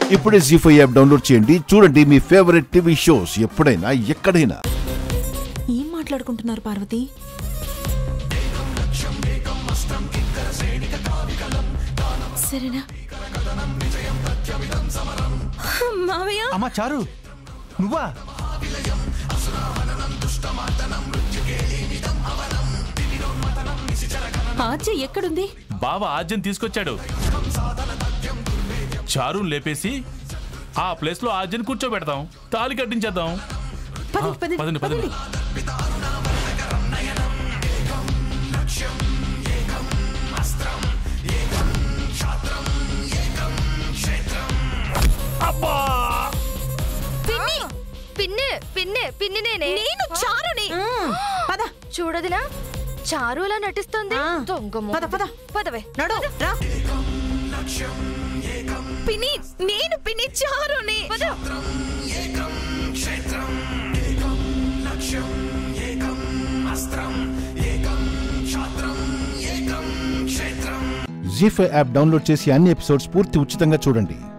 ఇప్పుడే G five app download చేయండి చూడండి మీ ఫేవరెట్ టీవీ షోస్ ఎప్పుడైనా ఎక్కడైనా ఏం మాట్లాడుకుంటున్నారు పార్వతి సరేనా మావయ్య అమ్మా చారు నువ్వా ఆజ్య ఎక్కడుంది బావ ఆజ్యం తీసుకొచ్చాడు చారుని లేపేసి ఆ ప్లేస్ లో ఆజ్యం కూర్చోబెడతాం తాలి కట్టించేద్దాం పదండి ఆ, పదండి పదండి, పదండి. పదండి పిన్ని పిన్ని పిన్ని పిన్ని నేనే నేను చారుని పద చూడదినా చారు అలా నటిస్తుంది ఆ. దొంగ మొహం. పద, పద. పదవే నడు రా పిన్ని నేను పిన్ని చారుని పద. జీ ఫైవ్ యాప్ డౌన్లోడ్ చేసి అన్ని ఎపిసోడ్స్ పూర్తి ఉచితంగా చూడండి